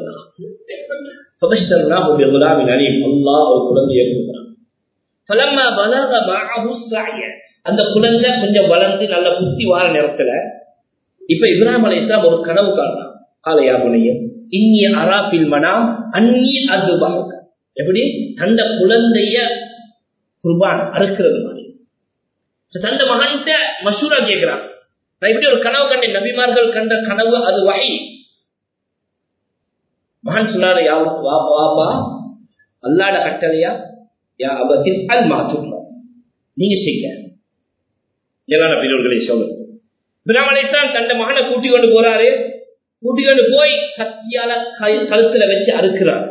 அல்லா ஒரு குழந்தைய கொடுக்குறான் அந்த குழந்தை கொஞ்சம் வளர்ந்து நல்ல புத்தி வார நேரத்துல இப்ப இப்ராஹிம் அலி இஸ்லாம் ஒரு கனவு காணலாம் காலையா முனைய இன்னி அராபில் மனாம் அந்நி அது எப்படி தந்த குழந்தைய குர்பான் அறுக்கிறது மாதிரி தந்த மகன்கிட்ட மசூரா கேட்கிறான் நான் இப்படி ஒரு கனவு கண்டேன் நபிமார்கள் கண்ட கனவு அது வகை மகன் சொன்னாரு யாருக்கு வாப்பா வாப்பா அல்லாட கட்டளையா யா அபத்தின் அல் மாற்றும் நீங்க செய்ய எல்லான பெரியவர்களை சொல்லுங்க பிராமணித்தான் தந்த மகனை கூட்டி கொண்டு போறாரு கூட்டி கொண்டு போய் கத்தியால கழுத்துல வச்சு அறுக்கிறார்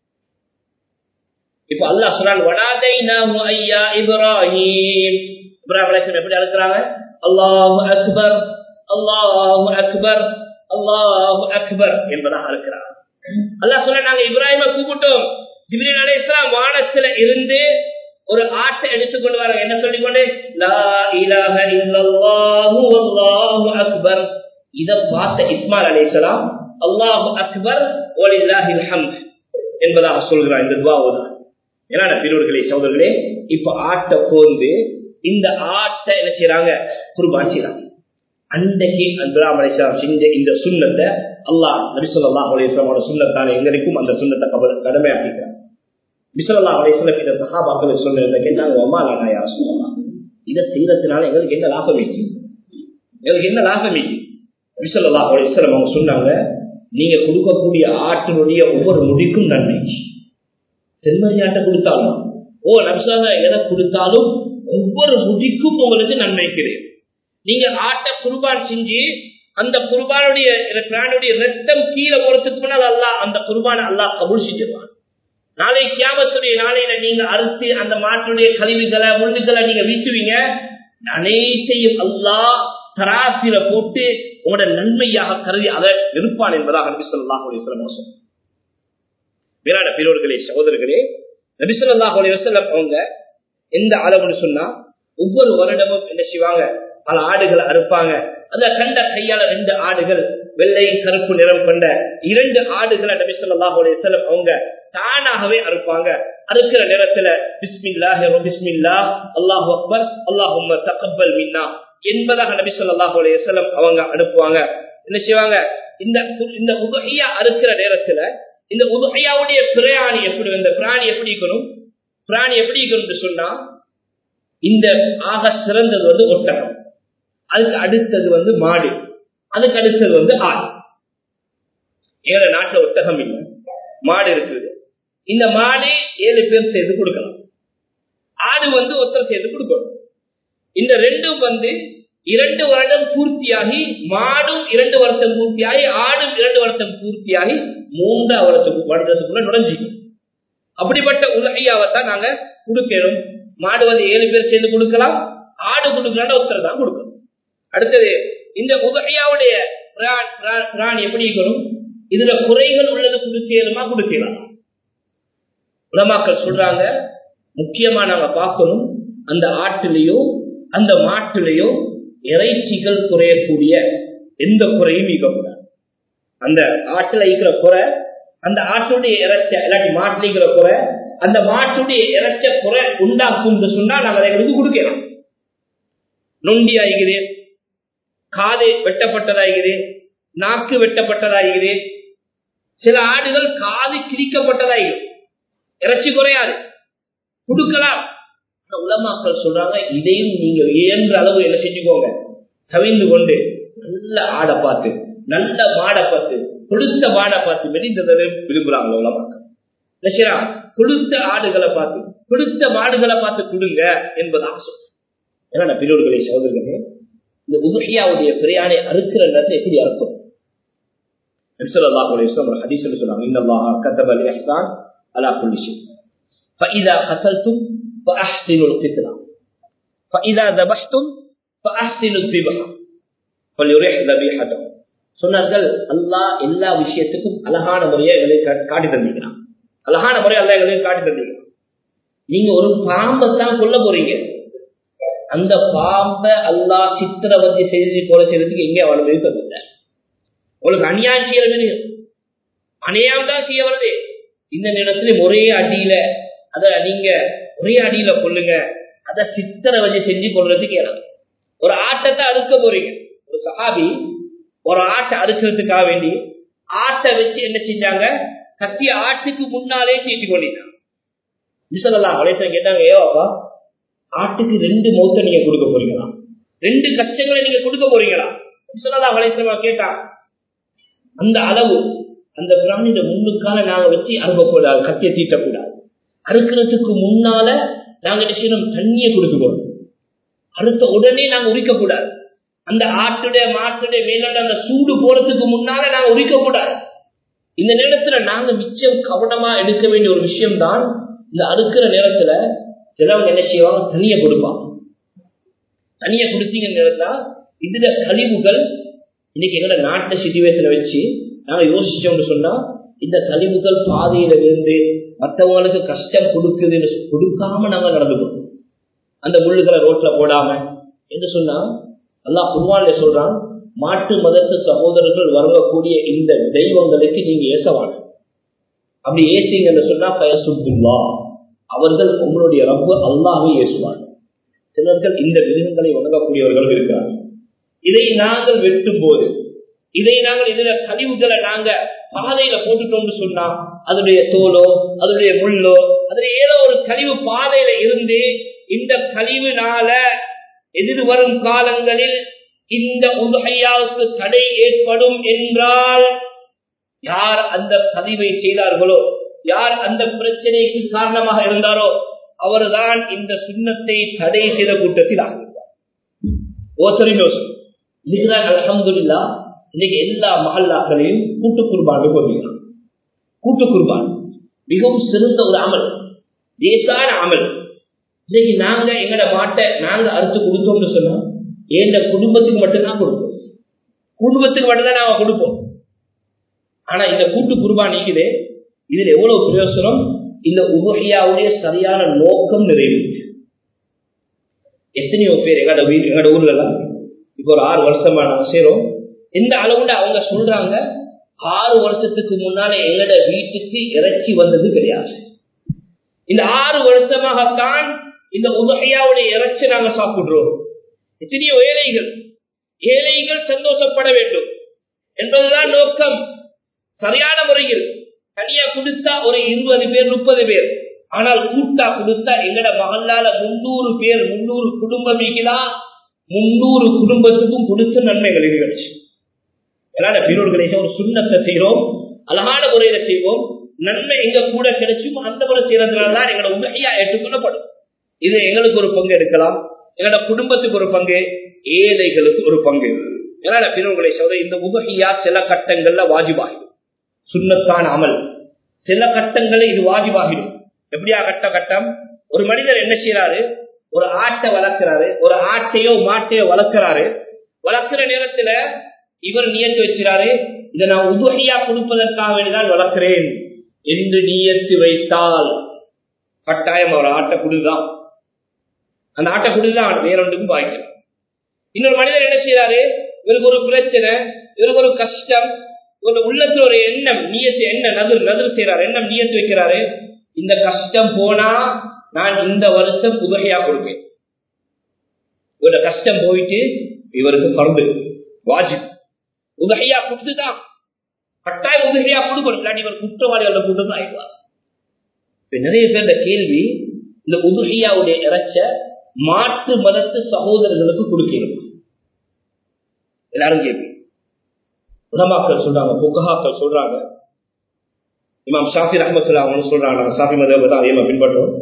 இப்ப அல்லா சொல்றான் வடாதை நாமு ஐயா இப்ராஹிம் இப்ராஹிம் எப்படி அறுக்கிறாங்க அல்லாஹு அக்பர் அல்லாஹு அக்பர் அல்லாஹு அக்பர் என்பதாக அறுக்கிறார் அல்லாஹ் சொல்ல நாங்க இப்ராஹிம கூப்பிட்டோம் ஜிப்ரீல் அலைஹிஸ்ஸலாம் வானத்துல இருந்து ஒரு ஆட்டை எடுத்துக்கொண்டு வர என்ன சொல்லிக்கொண்டு லா இலாஹ இல்லல்லாஹு வல்லாஹு அக்பர் இத பார்த்த இஸ்மாயில் அலைஹிஸ்ஸலாம் அல்லாஹு அக்பர் வலில்லாஹில் ஹம்த் என்பதாக சொல்கிறார் இந்த துவாவுதான் ஏன்னா பிரிவுகளே சகோதரர்களே இப்ப ஆட்டை போந்து இந்த ஆட்டை என்ன செய்யறாங்க குர்பான் செய்யறாங்க அன்றைக்கு அப்ராம் அலிஸ்லாம் செஞ்ச இந்த சுண்ணத்தை அல்லாஹ் நபிசுல்லா அலிஸ்லாமோட சுண்ணத்தான எங்களுக்கும் அந்த சுண்ணத்தை கடமையாக்கிக்கிறார் பிசல்லா அலிஸ்லாம் இந்த சஹாபாக்கள் சொன்னதை கேட்டாங்க அம்மா நானா யார் சொல்லலாம் இதை செய்யறதுனால எங்களுக்கு என்ன லாபம் இருக்கு எங்களுக்கு என்ன லாபம் இருக்கு பிசல்லா அலிஸ்லாம் அவங்க சொன்னாங்க நீங்க கொடுக்கக்கூடிய ஆட்டினுடைய ஒவ்வொரு முடிக்கும் நன்மை செம்மறியாட்டை கொடுத்தாலும் ஓ நம்சாக எதை கொடுத்தாலும் ஒவ்வொரு முடிக்கும் உங்களுக்கு நன்மை கிடையாது நீங்க ஆட்டை குர்பான் செஞ்சு அந்த குர்பானுடைய பிராணுடைய ரத்தம் கீழே போறதுக்கு முன்னால் அல்லா அந்த குர்பான அல்லா கபூல் செஞ்சிருவான் நாளை கியாமத்துடைய நாளையில நீங்க அறுத்து அந்த மாட்டுடைய கழிவுகளை முள்ளுகளை நீங்க வீசுவீங்க அனைத்தையும் அல்லா தராசில போட்டு உங்களோட நன்மையாக கருதி அதை இருப்பான் என்பதாக நபி சொல்லாஹ் மோசம் விராட பெரியோர்களே சகோதரர்களே நபி சொல்லாஹ் வசல்லம் அவங்க எந்த அளவுன்னு சொன்னா ஒவ்வொரு வருடமும் என்ன செய்வாங்க பல ஆடுகளை அறுப்பாங்க அந்த கண்ட கையால ரெண்டு ஆடுகள் வெள்ளை கருப்பு நிறம் கொண்ட இரண்டு ஆடுகளை நபி ஸல்லல்லாஹு அலைஹி வஸல்லம் அவங்க தானாகவே அறுப்பாங்க அறுக்கிற நேரத்துல பிஸ்மில்லாஹி வ பிஸ்மில்லா அல்லாஹு அக்பர் அல்லாஹும்ம தகப்பல் மின்னா என்பதாக நபி ஸல்லல்லாஹு அலைஹி வஸல்லம் அவங்க அனுப்புவாங்க என்ன செய்வாங்க இந்த இந்த உதுஹியா அறுக்கிற நேரத்துல இந்த உதுஹியாவுடைய பிராணி எப்படி இந்த பிராணி எப்படி இருக்கணும் பிராணி எப்படி இருக்கணும்னு சொன்னா இந்த ஆக சிறந்தது வந்து ஒட்டகம் அதுக்கு அடுத்தது வந்து மாடு அதுக்கு அடுத்தது வந்து ஆடு ஏழு நாட்டுல ஒட்டகம் இல்லை மாடு இருக்குது இந்த மாடு ஏழு பேர் சேர்ந்து கொடுக்கலாம் ஆடு வந்து ஒருத்தர் சேர்ந்து கொடுக்கணும் இந்த ரெண்டும் வந்து இரண்டு வருடம் பூர்த்தியாகி மாடும் இரண்டு வருஷம் பூர்த்தியாகி ஆடும் இரண்டு வருஷம் பூர்த்தியாகி மூன்றாம் வருடத்துக்கு வருடத்துக்குள்ள நுழைஞ்சிக்கும் அப்படிப்பட்ட உலகையாவை தான் நாங்க கொடுக்கணும் மாடு வந்து ஏழு பேர் சேர்ந்து கொடுக்கலாம் ஆடு கொடுக்கலாம் ஒருத்தர் தான் கொடுக்கணும் அடுத்தது இந்த உதகையாவுடைய பிராணி எப்படி இருக்கணும் இதுல குறைகள் உள்ளது கொடுக்கணுமா கொடுக்கலாம் உலமாக்கள் சொல்றாங்க முக்கியமா நாங்க பார்க்கணும் அந்த ஆட்டிலேயோ அந்த மாட்டிலேயோ இறைச்சிகள் குறையக்கூடிய எந்த குறையும் இருக்கக்கூடாது அந்த ஆட்டுல இருக்கிற குறை அந்த ஆட்டுடைய இறைச்ச இல்லாட்டி மாட்டுல இருக்கிற குறை அந்த மாட்டுடைய இறைச்ச குறை உண்டாக்கும் சொன்னா நாங்க அதை எங்களுக்கு கொடுக்கலாம் நொண்டி ஆகிறது காது வெட்டப்பட்டதாகிறது நாக்கு வெட்டப்பட்டதாகிறது சில ஆடுகள் காது கிழிக்கப்பட்டதாகிறது இறைச்சி குறையாது கொடுக்கலாம் உலமாக்கள் சொல்றாங்க இதையும் நீங்க இயன்ற அளவு என்ன செஞ்சுக்கோங்க தவிந்து கொண்டு நல்ல ஆடை பார்த்து நல்ல மாடை பார்த்து கொடுத்த மாடை பார்த்து மெலிந்ததை விரும்புறாங்க உலமாக்கள் கொடுத்த ஆடுகளை பார்த்து கொடுத்த மாடுகளை பார்த்து கொடுங்க என்பதாக சொல்றேன் ஏன்னா பிரிவுகளை சகோதரர்களே இந்த உதுகியாவுடைய பிரியாணை அறுக்கிற நேரத்தை எப்படி அறுக்கும் ஹதீஸ் சொன்னாங்க இன்னல்லாஹ் கத்தப இஹ்சான் அலா குல்லி ஷை فإذا قتلتم فأحسنوا القتلة فإذا ذبحتم فأحسنوا الذبح فليريح ذبيحته சொன்னார்கள் அல்லாஹ் எல்லா விஷயத்துக்கும் அழகான முறையை எங்களுக்கு காட்டி தந்திக்கிறான் அழகான முறையை அல்ல எங்களுக்கு காட்டி தந்திக்கிறான் நீங்க ஒரு பாம்பை தான் கொல்ல போறீங்க அந்த பாம்பை அல்லாஹ் சித்திரவதை செய்து கொலை செய்யறதுக்கு எங்கே அவ்வளவு தந்தில்லை உங்களுக்கு அநியாயம் செய்யறது அநியாயம் தான் செய்ய வருது இந்த நேரத்துல ஒரே அடியில அத நீங்க ஒரே அடியில கொள்ளுங்க அத சித்திரவதை செஞ்சு கொள்றதுக்கு இடம் ஒரு ஆட்டத்தை அறுக்க போறீங்க ஒரு சஹாபி ஒரு ஆட்டை அறுக்கிறதுக்காக வேண்டி ஆட்டை வச்சு என்ன செஞ்சாங்க கத்திய ஆட்டுக்கு முன்னாலே தீட்டி கொண்டிருந்தாங்க விசலலாம் வலைசன் கேட்டாங்க ஏவாப்பா ஆட்டுக்கு ரெண்டு மௌத்த நீங்க கொடுக்க போறீங்களா ரெண்டு கஷ்டங்களை நீங்க கொடுக்க போறீங்களா விசலலாம் வலைசமா கேட்டா அந்த அளவு அந்த பிராணியோட முன்னுக்கால நாங்க வச்சு அறுக்கக்கூடாது கத்திய தீட்டக்கூடாது அறுக்கிறதுக்கு முன்னால நாங்க என்ன செய்யணும் தண்ணியை கொடுக்கணும் அறுத்த உடனே நாங்க உரிக்கக்கூடாது அந்த ஆட்டுடைய மாட்டுடைய மேலாண்ட அந்த சூடு போறதுக்கு முன்னால நாங்க உரிக்கக்கூடாது இந்த நேரத்துல நாங்க மிச்சம் கவனமா எடுக்க வேண்டிய ஒரு விஷயம் தான் இந்த அறுக்கிற நேரத்துல சிலவங்க என்ன செய்வாங்க தனியை கொடுப்பாங்க தனியை கொடுத்தீங்க நேரத்தா இதுல கழிவுகள் இன்னைக்கு எங்களோட நாட்டு சிச்சுவேஷனை வச்சு நாங்க யோசிச்சோம்னு சொன்னா இந்த கழிவுகள் பாதையில இருந்து மற்றவங்களுக்கு கஷ்டம் கொடுக்குதுன்னு கொடுக்காம நாங்க நடந்துக்கணும் அந்த முள்ளுகளை ரோட்ல போடாம என்று சொன்னா அல்லாஹ் குர்வான்ல சொல்றான் மாட்டு மதத்து சகோதரர்கள் வழங்கக்கூடிய இந்த தெய்வங்களுக்கு நீங்க ஏசவான அப்படி ஏசிங்கன்னு சொன்னா கயசுல்லா அவர்கள் உங்களுடைய ரப்பு அல்லாவே ஏசுவார் சிலர்கள் இந்த மிருகங்களை வணங்கக்கூடியவர்கள் இருக்கிறார்கள் இதை நாங்கள் வெட்டும் போது இதை நாங்கள் இதுல கழிவுகளை நாங்க பாதையில போட்டுட்டோம்னு சொன்னா அதனுடைய தோலோ அதனுடைய முள்ளோ அதுல ஏதோ ஒரு கழிவு பாதையில இருந்து இந்த கழிவுனால எதிர்வரும் காலங்களில் இந்த உதகையாவுக்கு தடை ஏற்படும் என்றால் யார் அந்த பதிவை செய்தார்களோ யார் அந்த பிரச்சனைக்கு காரணமாக இருந்தாரோ அவர்தான் இந்த சுண்ணத்தை தடை செய்த கூட்டத்தில் ஆகிறார் ஓசரின் இதுதான் அலமதுல்லா இன்னைக்கு எல்லா மகல்லாக்களையும் கூட்டு குர்பான் போகிறான் கூட்டு குர்பான் மிகவும் சிறந்த ஒரு அமல் தேசான அமல் இன்னைக்கு நாங்க எங்கட மாட்டை நாங்க அறுத்து கொடுத்தோம்னு சொன்னா எங்க குடும்பத்துக்கு மட்டும்தான் கொடுப்போம் குடும்பத்துக்கு மட்டும்தான் நாங்க கொடுப்போம் ஆனா இந்த கூட்டு குர்பான் நீக்குது இதுல எவ்வளவு பிரயோசனம் இந்த உபகையாவுடைய சரியான நோக்கம் நிறைவேற்று எத்தனையோ பேர் எங்கட வீடு எங்கட ஊர்ல எல்லாம் இப்போ ஒரு ஆறு வருஷமா நாங்க செய்யறோம் எந்த அளவுல அவங்க சொல்றாங்க ஆறு வருஷத்துக்கு முன்னால எங்கட வீட்டுக்கு இறைச்சி வந்தது கிடையாது இந்த ஆறு வருஷமாகத்தான் இந்த உதகையாவுடைய இறைச்சி நாங்க சாப்பிடுறோம் எத்தனையோ ஏழைகள் ஏழைகள் சந்தோஷப்பட வேண்டும் என்பதுதான் நோக்கம் சரியான முறையில் தனியா கொடுத்தா ஒரு இருபது பேர் முப்பது பேர் ஆனால் கூட்டா கொடுத்தா எங்கட மகளால முன்னூறு பேர் முன்னூறு குடும்பம் இருக்கலாம் முன்னூறு குடும்பத்துக்கும் கொடுத்த நன்மைகள் நிகழ்ச்சி அதனால பீரோர்களை ஒரு சுண்ணத்தை செய்யறோம் அழகான முறையில செய்வோம் நன்மை எங்க கூட கிடைச்சும் அந்த முறை செய்யறதுனாலதான் எங்களோட உதவியா ஏற்றுக்கொள்ளப்படும் இது எங்களுக்கு ஒரு பங்கு எடுக்கலாம் எங்களோட குடும்பத்துக்கு ஒரு பங்கு ஏழைகளுக்கு ஒரு பங்கு அதனால பீரோர்களை சொல்ற இந்த உதவியா சில கட்டங்கள்ல வாஜிபாகிடும் சுண்ணத்தான அமல் சில கட்டங்களில் இது வாஜிபாகிடும் எப்படியா கட்ட கட்டம் ஒரு மனிதர் என்ன செய்யறாரு ஒரு ஆட்டை வளர்க்கிறாரு ஒரு ஆட்டையோ மாட்டையோ வளர்க்கிறாரு வளர்க்கிற நேரத்துல இவர் நியத்து வச்சுறாரு இதை நான் உதவியா கொடுப்பதற்காக வேண்டிதான் வளர்க்கிறேன் என்று நியத்து வைத்தால் கட்டாயம் அவர் ஆட்டை குடுதான் அந்த ஆட்டை குடுதான் வேற ஒன்றுக்கும் பாய்க்கலாம் இன்னொரு மனிதர் என்ன செய்யறாரு இவருக்கு ஒரு பிரச்சனை இவருக்கு ஒரு கஷ்டம் ஒரு உள்ளத்துல ஒரு எண்ணம் நீயத்து என்ன நதிர் நதிர் செய்யறாரு எண்ணம் நீயத்து வைக்கிறாரு இந்த கஷ்டம் போனா நான் இந்த வருஷம் உதவியா கொடுப்பேன் இவரோட கஷ்டம் போயிட்டு இவருக்கு பருந்து வாஜிப் உதகையா கொடுத்துதான் கட்டாயம் உதகையா கொடுக்கணும் இல்லாட்டி இவர் குற்றவாளிகள கூட்டம் ஆயிடுவார் நிறைய பேர் இந்த கேள்வி இந்த உதுகையாவுடைய இறைச்ச மாற்று மதத்து சகோதரர்களுக்கு கொடுக்கணும் எல்லாரும் கேள்வி உலமாக்கள் சொல்றாங்க புக்கஹாக்கள் சொல்றாங்க இமாம் ஷாஃபி ரஹமத்துல்லா அவங்க சொல்றாங்க நாங்க ஷாஃபி மதம் தான் அதிகமா பின்பற்றோம்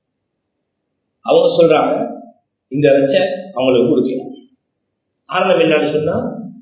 அவங்க சொல்றாங்க இந்த இறைச்ச அவங்களுக்கு கொடுக்கலாம் காரணம் என்னன்னு சொன்னா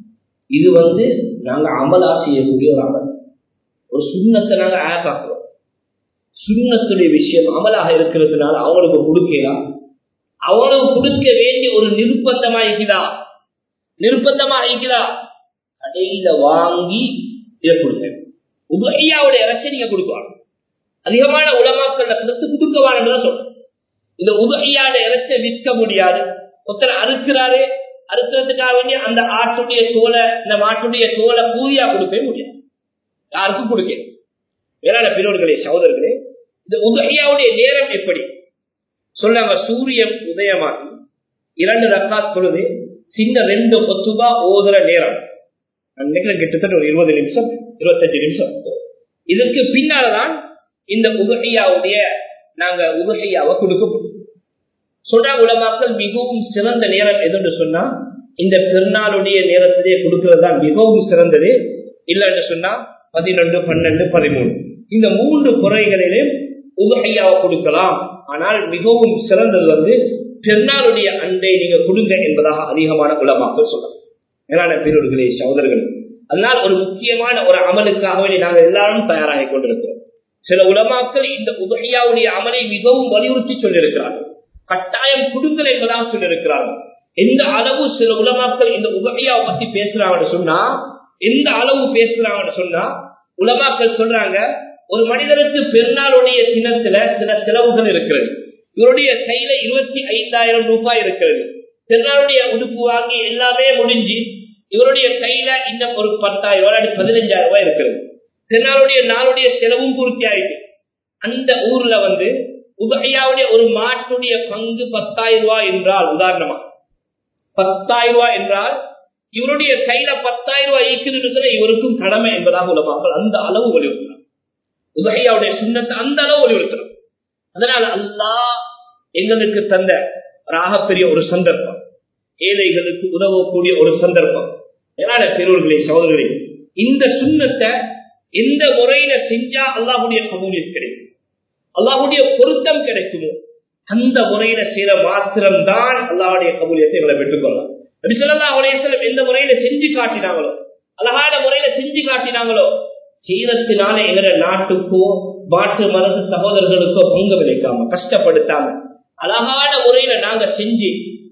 இது வந்து நாங்க அமலா செய்யக்கூடிய ஒரு அமல் ஒரு சுண்ணத்தை நாங்க ஆப்பாக்குறோம் சுண்ணத்துடைய விஷயம் அமலாக இருக்கிறதுனால அவங்களுக்கு கொடுக்கலாம் அவங்களுக்கு கொடுக்க வேண்டிய ஒரு நிர்பந்தமா இருக்குதா நிர்பந்தமா இருக்குதா கடையில வாங்கி இதை கொடுங்க உபையாவுடைய இறைச்சி நீங்க கொடுக்குவாங்க அதிகமான உலமாக்கள் கருத்து கொடுக்கவான்னு தான் சொல்றேன் இந்த உதகையாட இறைச்ச விற்க முடியாது ஒருத்தர் அறுக்கிறாரு அறுக்கிறதுக்காக வேண்டிய அந்த ஆட்டுடைய தோலை இந்த மாட்டுடைய தோலை கூலியா கொடுக்கவே முடியாது யாருக்கும் கொடுக்க வேளாண் பிறோர்களே சகோதரர்களே இந்த உதகையாவுடைய நேரம் எப்படி சொல்லாங்க சூரியன் உதயமாகி இரண்டு ரக்காத் பொழுது சின்ன ரெண்டு கொத்துபா ஓதுற நேரம் நினைக்கிறேன் கிட்டத்தட்ட ஒரு இருபது நிமிஷம் இருபத்தஞ்சு நிமிஷம் இதுக்கு பின்னால்தான் இந்த உதகையாவுடைய நாங்க உதகையாவை கொடுக்க முடியும் சொல்றாங்க உலமாக்கள் மிகவும் சிறந்த நேரம் எதுன்னு சொன்னா இந்த பெருநாளுடைய நேரத்திலே கொடுக்கிறது தான் மிகவும் சிறந்தது இல்லைன்னு சொன்னா பதினொன்று பன்னெண்டு பதிமூணு இந்த மூன்று குறைகளிலே உதகையாவை கொடுக்கலாம் ஆனால் மிகவும் சிறந்தது வந்து பெருநாளுடைய அண்டை நீங்க கொடுங்க என்பதாக அதிகமான உலமாக்கள் சொல்லலாம் மேலான பெரியவர்களே சகோதரர்கள் அதனால் ஒரு முக்கியமான ஒரு அமலுக்காகவே நாங்கள் எல்லாரும் தயாராகி கொண்டிருக்கிறோம் சில உலமாக்கள் இந்த உதகையாவுடைய அமலை மிகவும் வலியுறுத்தி சொல்லியிருக்கிறார்கள் கட்டாயம் கொடுங்கள் என்பதாக சொல்லியிருக்கிறார்கள் எந்த அளவு சில உலமாக்கள் இந்த உதகையாவை பத்தி பேசுறாங்கன்னு சொன்னா எந்த அளவு பேசுறாங்கன்னு சொன்னா உலமாக்கள் சொல்றாங்க ஒரு மனிதனுக்கு பெருநாளுடைய தினத்துல சில செலவுகள் இருக்கிறது இவருடைய கையில இருபத்தி ஐந்தாயிரம் ரூபாய் இருக்கிறது பெருநாளுடைய உடுப்பு வாங்கி எல்லாமே முடிஞ்சு இவருடைய கையில இன்னும் ஒரு பத்தாயிரம் ரூபாய் பதினஞ்சாயிரம் ரூபாய் இருக்கிறது பெருநாளுடைய நாளுடைய செலவும் பூர்த்தி ஆயிட்டு அந்த ஊர்ல வந்து உதகையாவுடைய ஒரு மாட்டுடைய பங்கு பத்தாயிரம் ரூபாய் என்றால் உதாரணமா பத்தாயிரம் ரூபாய் என்றால் இவருடைய கையில பத்தாயிரம் ரூபாய் இருக்குதுன்னு இவருக்கும் கடமை என்பதாக உலமாக்கள் அந்த அளவு வலியுறுத்தினார் உதகையாவுடைய சுண்ணத்தை அந்த அளவு வலியுறுத்தினார் அதனால அல்லா எங்களுக்கு தந்த ராகப்பெரிய ஒரு சந்தர்ப்பம் ஏழைகளுக்கு உதவக்கூடிய ஒரு சந்தர்ப்பம் என்னால பெரியவர்களே சகோதரர்களே இந்த சுண்ணத்தை எந்த முறையில செஞ்சா அல்லாஹுடைய கபூலியத் கிடைக்கும் அல்லாஹுடைய பொருத்தம் கிடைக்குமோ அந்த முறையில செய்யற மாத்திரம் தான் அல்லாவுடைய கபூலியத்தை இவரை பெற்றுக்கொள்ளலாம் அப்படி சொல்லலாம் அவளையம் எந்த முறையில செஞ்சு காட்டினாங்களோ அழகான முறையில செஞ்சு காட்டினாங்களோ செய்யறதுனால எங்கிற நாட்டுக்கோ மாற்று மனது சகோதரர்களுக்கோ பங்கு விளைக்காம கஷ்டப்படுத்தாம அழகான முறையில நாங்க செஞ்சு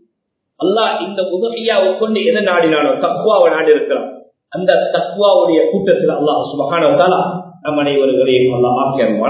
அல்லாஹ் இந்த உதவியாவை கொண்டு எதை நாடினாலோ தக்குவாவை நாடி இருக்கிறோம் அந்த தக்குவாவுடைய கூட்டத்தில் அல்லாஹ் சுபகானவதாலா நம் அனைவர்களையும் அல்லாஹ் ஆக்கியவானா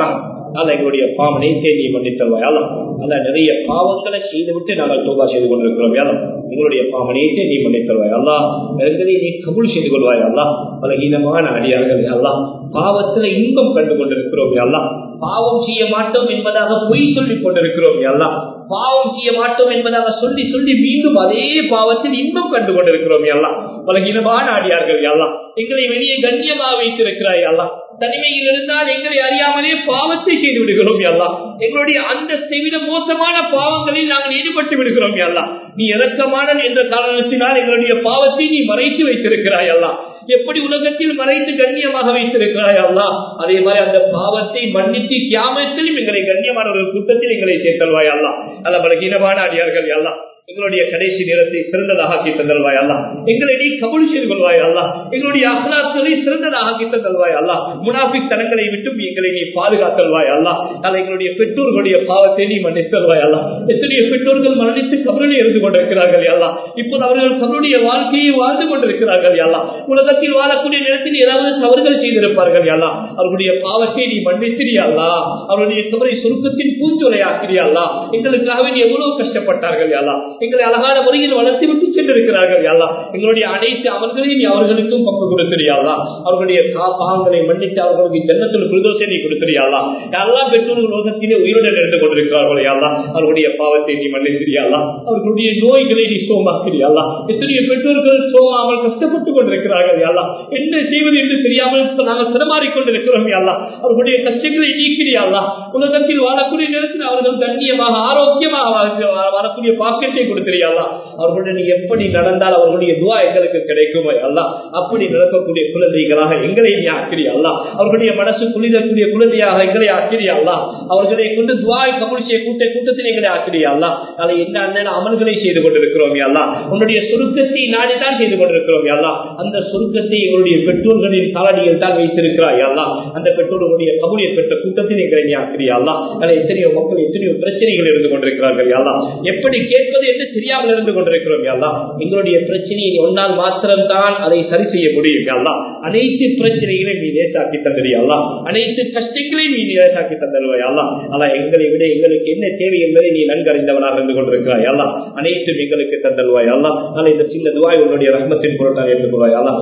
அல்ல எங்களுடைய பாவனை தேடி மன்னித்தருவாய் அல்ல அல்ல நிறைய பாவங்களை செய்துவிட்டு நாங்கள் தோபா செய்து கொண்டிருக்கிறோம் யாரும் எங்களுடைய பாவனையை நீ மன்னித்தருவாய் அல்லா நெருங்கதை நீ கபுல் செய்து கொள்வாய் அல்லா பலகீனமான அடியார்கள் அல்லா பாவத்துல இன்பம் கண்டு கொண்டிருக்கிறோம் அல்லா பாவம் செய்ய மாட்டோம் என்பதாக பொய் சொல்லிக் கொண்டிருக்கிறோம் அல்லா பாவம் செய்ய மாட்டோம் என்பதாக சொல்லி சொல்லி மீண்டும் அதே பாவத்தில் இன்பம் கண்டு கொண்டிருக்கிறோம் எல்லாம் பலகீனமான அடியார்கள் எல்லாம் எங்களை வெளியே கண்ணியமாக வைத்திருக்கிறாய் எல்லாம் தனிமையில் இருந்தால் எங்களை அறியாமலே பாவத்தை செய்து விடுகிறோம் எல்லாம் எங்களுடைய அந்த விட மோசமான பாவங்களில் நாங்கள் ஈடுபட்டு விடுகிறோம் எல்லாம் நீ இறக்கமானன் என்ற காரணத்தினால் எங்களுடைய பாவத்தை நீ மறைத்து வைத்திருக்கிறாய் எல்லாம் எப்படி உலகத்தில் மறைத்து கண்ணியமாக வைத்திருக்கிறாய் அல்லா அதே மாதிரி அந்த பாவத்தை மன்னித்து கியாமத்திலும் எங்களை கண்ணியமானவர்கள் கூட்டத்தில் எங்களை சேர்த்தல்வாய் அல்லா அல்ல பலகீனமான அடியார்கள் அல்லா எங்களுடைய கடைசி நேரத்தை சிறந்ததாக ஆக்கி தந்தல்வாய் அல்லா எங்களை நீ கபுள் செய்து கொள்வாய் அல்லா எங்களுடைய அகலாக்களை சிறந்ததாக ஆக்கி தந்தல்வாய் அல்லா முனாபிக் தனங்களை விட்டும் எங்களை நீ பாதுகாத்தல்வாய் அல்லா அல்ல எங்களுடைய பெற்றோர்களுடைய பாவத்தை நீ மன்னித்தல்வாய் அல்லா எத்தனைய பெற்றோர்கள் மரணித்து கபலில் இருந்து கொண்டிருக்கிறார்கள் அல்லா இப்போது அவர்கள் தன்னுடைய வாழ்க்கையை வாழ்ந்து கொண்டிருக்கிறார்கள் அல்லா உலகத்தில் வாழக்கூடிய நேரத்தில் ஏதாவது தவறுகள் செய்திருப்பார்கள் அல்லா அவர்களுடைய பாவத்தை நீ மன்னித்திரியா அவருடைய கபரை சுருக்கத்தின் பூஞ்சொலை ஆக்கிறியா எங்களுக்காக நீ எவ்வளவு கஷ்டப்பட்டார்கள் அல்லா எங்களை அழகான முறையில் வளர்த்து விட்டு சென்றிருக்கிறார்கள் அல்லா எங்களுடைய அனைத்து அமல்களையும் நீ அவர்களுக்கும் பங்கு கொடுத்திரியாளா அவர்களுடைய பாவங்களை மன்னித்து அவர்களுக்கு ஜன்னத்தில் குருதோசை நீ கொடுத்திரியாளா எல்லாம் பெற்றோர்கள் உலகத்திலே உயிருடன் இருந்து கொண்டிருக்கிறார்கள் அல்லா அவர்களுடைய பாவத்தை நீ மன்னித்திரியாளா அவர்களுடைய நோய்களை நீ சோமாக்கிறியாளா எத்தனைய பெற்றோர்கள் சோமாமல் கஷ்டப்பட்டுக் கொண்டிருக்கிறார்கள் அல்லா என்ன செய்வது என்று தெரியாமல் நாங்கள் சிரமாறிக் கொண்டிருக்கிறோம் அல்லா அவர்களுடைய கஷ்டங்களை நீக்கிறியாளா உலகத்தில் வாழக்கூடிய நேரத்தில் அவர்கள் கண்ணியமாக ஆரோக்கியமாக வரக்கூடிய பாக்கெட்டை கொடுத்திரியாளா அவர்களுடன் நீ எப்படி நடந்தால் அவர்களுடைய துவா எங்களுக்கு கிடைக்கும் அல்லா அப்படி நடக்கக்கூடிய குழந்தைகளாக எங்களை நீ ஆக்கிறியா அல்லா அவர்களுடைய மனசு குளிரக்கூடிய குழந்தையாக எங்களை ஆக்கிறியா அல்லா அவர்களை கொண்டு துவாய் கபுல் செய்ய கூட்ட கூட்டத்தில் எங்களை ஆக்கிறியா அல்லா அதை என்ன அண்ணன் அமல்களை செய்து கொண்டிருக்கிறோம் அல்லா உன்னுடைய சுருக்கத்தை நாடிதான் செய்து கொண்டிருக்கிறோம் அல்லா அந்த சுருக்கத்தை எங்களுடைய பெற்றோர்களின் காலடியில் தான் வைத்திருக்கிறாய் அல்லா அந்த பெற்றோர்களுடைய கபுலியை பெற்ற கூட்டத்தில் எங்களை நீ ஆக்கிறியா அல்லா அதில் எத்தனையோ மக்கள் எத்தனையோ பிரச்சனைகள் இருந்து கொண்டிருக்கிறார்கள் அல்லா எப்படி கேட்பது என்று தெரியாமல் இருந்து கொண்டிருக்கிறோம் அல்லா எங்களுடைய பிரச்சனையை ஒன்னால் மாத்திரம்தான் அதை சரி செய்ய முடியும் அல்லா அனைத்து பிரச்சனைகளையும் நீ லேசாக்கி தந்துறியா அனைத்து கஷ்டங்களையும் நீ லேசாக்கி தந்தருவாய் அல்லா அல்லா எங்களை விட எங்களுக்கு என்ன தேவை என்பதை நீ நன்கறிந்தவனாக இருந்து கொண்டிருக்கிறாய் அல்லா அனைத்தும் எங்களுக்கு தந்தருவாய் அல்லா அல்ல இந்த சின்ன துவாய் உன்னுடைய ரஹ்மத்தின் பொருட்டாக ஏற்றுக்கொள்வாய் அல்லா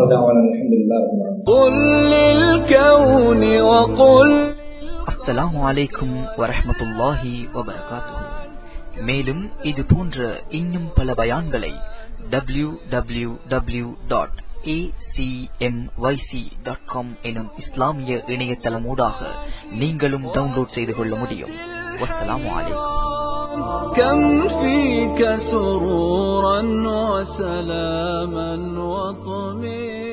قل للكون وقل அஸ்ஸலாமு அலைக்கும் வரஹ்மத்துல்லாஹி வபரகாத்துஹு மேலும் இது போன்ற இன்னும் பல பயான்களை W W W dot acmyc.com எனும் இஸ்லாமிய இணையதளமூடாக நீங்களும் டவுன்லோட் செய்து கொள்ள முடியும் வஸ்ஸலாமு அலைக்கும் كم فيك سرورا وسلاما وطمئنا